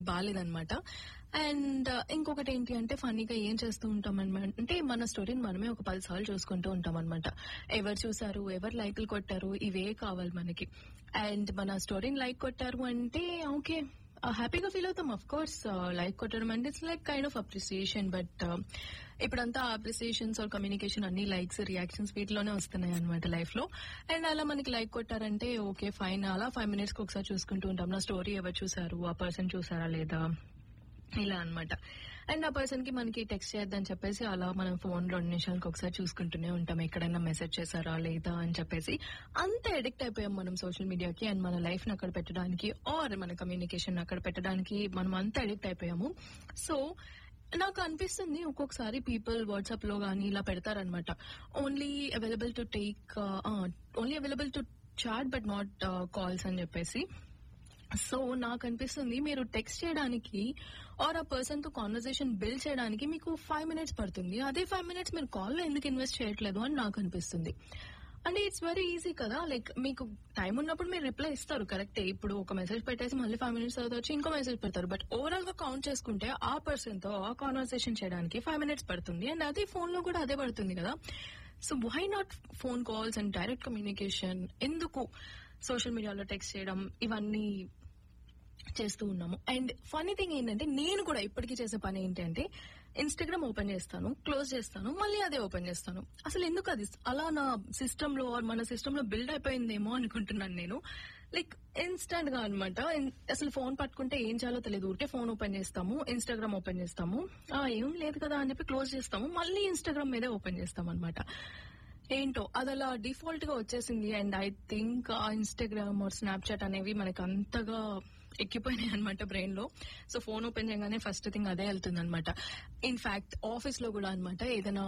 బాగాలేదనమాట and ఇంకొకటి ఏంటి అంటే ఫన్నీగా ఏం చేస్తూ ఉంటాం అనమాట అంటే మన స్టోరీని మనమే ఒక పది సార్లు చూసుకుంటూ ఉంటాం అనమాట ఎవరు చూసారు ఎవరు లైక్లు కొట్టారు ఇవే కావాలి మనకి అండ్ మన స్టోరీని లైక్ కొట్టారు అంటే ఓకే హ్యాపీగా ఫీల్ అవుతాం అఫ్ కోర్స్ లైక్ కొట్టడం అంటే it's like kind of appreciation but ఇప్పుడంతా అప్రిసియేషన్స్ ఆర్ కమ్యూనికేషన్ అన్ని లైక్స్ రియాక్షన్స్ వీటిలోనే వస్తున్నాయి అనమాట లైఫ్ లో అండ్ అలా మనకి లైక్ కొట్టారంటే ఓకే ఫైన్ అలా ఫైవ్ మినిట్స్ కి ఒకసారి చూసుకుంటూ ఉంటాం నా స్టోరీ ఎవరు చూసారు ఆ పర్సన్ చూసారా లేదా ఇలా అన్నమాట అండ్ ఆ పర్సన్ కి మనకి టెక్స్ట్ చేద్దని చెప్పేసి అలా మనం ఫోన్ రెండు నిమిషాలకు ఒకసారి చూసుకుంటూనే ఉంటాం ఎక్కడైనా మెసేజ్ చేశారా లేదా అని చెప్పేసి అంత ఎడిక్ట్ అయిపోయాం మనం సోషల్ మీడియాకి అండ్ మన లైఫ్ ని అక్కడ పెట్టడానికి ఆర్ మన కమ్యూనికేషన్ అక్కడ పెట్టడానికి మనం అంత ఎడిక్ట్ అయిపోయాము సో నాకు అనిపిస్తుంది ఒక్కొక్కసారి పీపుల్ వాట్సాప్ లో గానీ ఇలా పెడతారనమాట only available to take only available to chat but not calls అని చెప్పేసి సో నాకు అనిపిస్తుంది మీరు టెక్స్ట్ చేయడానికి ఆర్ ఆ పర్సన్ తో కాన్వర్సేషన్ బిల్డ్ చేయడానికి మీకు ఫైవ్ మినిట్స్ పడుతుంది అదే ఫైవ్ మినిట్స్ మీరు కాల్ లో ఎందుకు ఇన్వెస్ట్ చేయట్లేదు అని నాకు అనిపిస్తుంది అంటే ఇట్స్ వెరీ ఈజీ కదా లైక్ మీకు టైం ఉన్నప్పుడు మీరు రిప్లై ఇస్తారు కరెక్టే ఇప్పుడు ఒక మెసేజ్ పెట్టేసి మళ్ళీ ఫైవ్ మినిట్స్ తర్వాత వచ్చి ఇంకో మెసేజ్ పెడతారు బట్ ఓవరాల్ గా కౌంట్ చేసుకుంటే ఆ పర్సన్ తో ఆ కాన్వర్సేషన్ చేయడానికి ఫైవ్ మినిట్స్ పడుతుంది అండ్ అదే ఫోన్ లో కూడా అదే పడుతుంది కదా so why not phone calls and direct communication ఎందుకు సోషల్ మీడియాలో టెక్స్ట్ చేయడం ఇవన్నీ చేస్తూ ఉన్నాము అండ్ ఫనీ థింగ్ ఏంటంటే నేను కూడా ఇప్పటికీ చేసే పని ఏంటంటే ఇన్స్టాగ్రామ్ ఓపెన్ చేస్తాను క్లోజ్ చేస్తాను మళ్ళీ అదే ఓపెన్ చేస్తాను అసలు ఎందుకు అది అలా నా సిస్టమ్ లో or మన సిస్టమ్ లో బిల్డ్ అయిపోయిందేమో అనుకుంటున్నాను నేను లైక్ ఇన్స్టెంట్ గా అనమాట అసలు ఫోన్ పట్టుకుంటే ఏం చేయాలో తెలియదు ఊరికే ఫోన్ ఓపెన్ చేస్తాము ఇన్స్టాగ్రామ్ ఓపెన్ చేస్తాము ఆ ఏం లేదు కదా అని చెప్పి క్లోజ్ చేస్తాము మళ్ళీ ఇన్స్టాగ్రామ్ మీదే ఓపెన్ చేస్తాం అనమాట ఏంటో అది అలా డిఫాల్ట్ గా వచ్చేసింది అండ్ ఐ థింక్ ఆ ఇన్స్టాగ్రామ్ ఆర్ స్నాప్చాట్ అనేవి మనకి అంతగా ఎక్కిపోయినాయి అనమాట బ్రెయిన్ లో సో ఫోన్ ఓపెన్ చేయగానే ఫస్ట్ థింగ్ అదే వెళ్తుంది అనమాట ఇన్ఫాక్ట్ ఆఫీస్ లో కూడా అనమాట ఏదైనా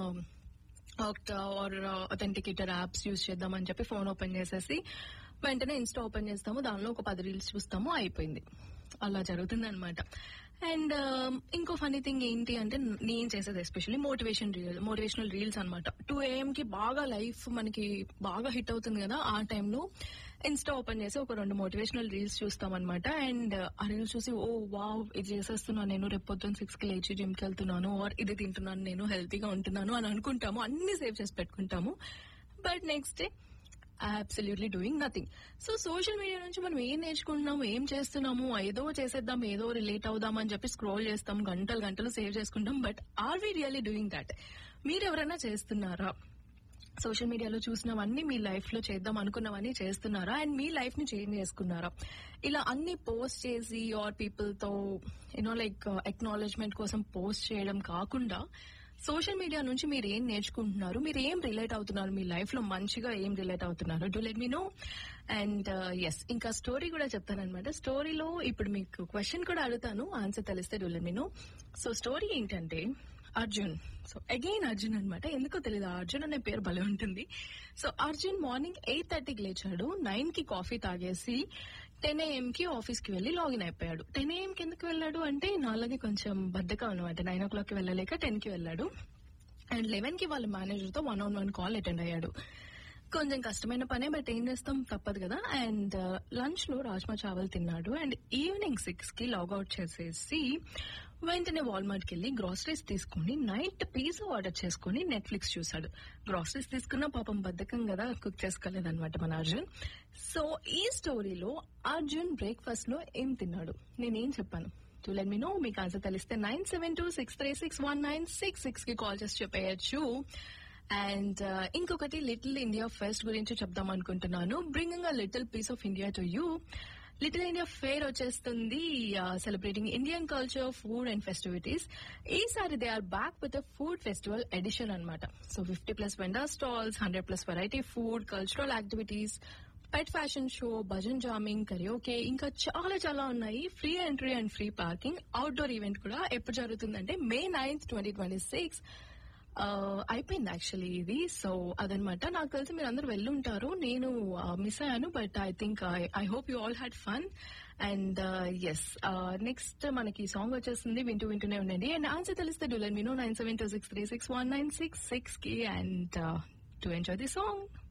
Okta or authenticator apps use చేద్దామని చెప్పి ఫోన్ ఓపెన్ చేసేసి వెంటనే ఇన్స్టా ఓపెన్ చేస్తాము దానిలో ఒక పది రీల్స్ చూస్తాము అయిపోయింది అలా జరుగుతుంది అనమాట అండ్ ఇంకో ఫనీ థింగ్ ఏంటి అంటే నేను చేసేది especially motivation reel motivational reels అనమాట టూ ఏఎం కి బాగా లైఫ్ మనకి బాగా హిట్ అవుతుంది కదా ఆ టైంలో ఇన్స్టా ఓపెన్ చేసి ఒక రెండు మోటివేషనల్ రీల్స్ చూస్తాం అనమాట అండ్ ఆ రీల్స్ చూసి ఓ వావ్ ఇది చేసేస్తున్నాను నేను రేపు పొద్దున్న సిక్స్ కి లేచి జిమ్ కి వెళ్తున్నాను ఆర్ ఇది తింటున్నాను నేను హెల్తీగా ఉంటున్నాను అని అనుకుంటాము అన్ని సేవ్ చేసి పెట్టుకుంటాము but next day absolutely doing nothing so social media నుంచి మనం ఏం నేర్చుకుంటున్నాము ఏం చేస్తున్నాము ఏదో చేసేద్దాం ఏదో రిలేట్ అవుదాం అని చెప్పి స్క్రోల్ చేస్తాం గంటలు గంటలు సేవ్ చేసుకుంటాం but are we really doing that మీరు ఎవరైనా చేస్తున్నారా సోషల్ మీడియాలో చూసినవన్నీ మీ లైఫ్ లో చేద్దాం అనుకున్నవన్నీ చేస్తున్నారా అండ్ మీ లైఫ్ ని చేంజ్ చేసుకున్నారా ఇలా అన్ని పోస్ట్ చేసి ఆర్ పీపుల్ తో యూనో లైక్ ఎక్నాలజ్మెంట్ కోసం పోస్ట్ చేయడం కాకుండా సోషల్ మీడియా నుంచి మీరు ఏం నేర్చుకుంటున్నారు మీరు ఏం రిలేట్ అవుతున్నారు మీ లైఫ్ లో మంచిగా ఏం రిలేట్ అవుతున్నారు do let me know and yes ఇంకా స్టోరీ కూడా చెప్తానమాట స్టోరీలో ఇప్పుడు మీకు క్వశ్చన్ కూడా అడుగుతాను ఆన్సర్ తెలిస్తే do let me know so story ఏంటంటే అర్జున్ సో అగైన్ అర్జున్ అనమాట ఎందుకో తెలియదు అర్జున్ అనే పేరు భలే ఉంటుంది సో అర్జున్ మార్నింగ్ ఎయిట్ థర్టీకి లేచాడు నైన్ కి కాఫీ తాగేసి టెన్ ఏఎం కి ఆఫీస్ కి వెళ్లి లాగిన్ అయిపోయాడు టెన్ ఏఎం కి ఎందుకు వెళ్ళాడు అంటే నాలుగే కొంచెం బద్దకం అనమాట నైన్ ఓ క్లాక్ కి వెళ్ళలేక టెన్ కి వెళ్ళాడు అండ్ లెవెన్ కి వాళ్ళ మేనేజర్ తో one on one call attend అయ్యాడు కొంచెం కష్టమైన పనే బట్ ఏం చేస్తాం తప్పదు కదా అండ్ లంచ్ లో రాజ్మా చావల్ తిన్నాడు అండ్ ఈవినింగ్ సిక్స్ కి లాగౌట్ చేసేసి వెంటనే వాల్మార్ట్ కి వెళ్ళి గ్రాసరీస్ తీసుకుని నైట్ పిజ్జా ఆర్డర్ చేసుకుని నెట్ఫ్లిక్స్ చూసాడు గ్రాసరీస్ తీసుకున్న పాపం బద్ధకం కదా కుక్ చేసుకోలేదన్నమాట మన అర్జున్ సో ఈ స్టోరీలో అర్జున్ బ్రేక్ఫాస్ట్ లో ఏం తిన్నాడు నేనేం చెప్పాను టు లెట్ మీ నో మీకు ఆన్సర్ తెలిస్తే nine seven two six three six one nine six six కి కాల్ చేసి చెప్పేయచ్చు అండ్ ఇంకొకటి లిటిల్ ఇండియా ఫెస్ట్ గురించి చెప్దాం అనుకుంటున్నాను bringing a little piece of India to you little India fair వచ్చేస్తుంది celebrating Indian culture food and festivities ఈసారి they are back with food festival edition అనమాట so fifty plus vendor stalls hundred plus variety food cultural activities pet fashion show bhajan jamming karaoke ఇంకా చాలా చాలా ఉన్నాయి free entry and free parking outdoor event కూడా ఎప్పుడు జరుగుతుందంటే May ninth twenty twenty six అయిపోయింది actually ఇది సో అదనమాట నాకు తెలిసి మీరు అందరూ వెళ్ళుంటారు నేను మిస్ అయ్యాను but I think I hope you all had fun and yes next మనకి సాంగ్ వచ్చేస్తుంది వింటూ వింటూనే ఉండండి అండ్ ఆన్సర్ తెలిస్తే do let me know nine seven two six three six one nine six six కి and to enjoy the song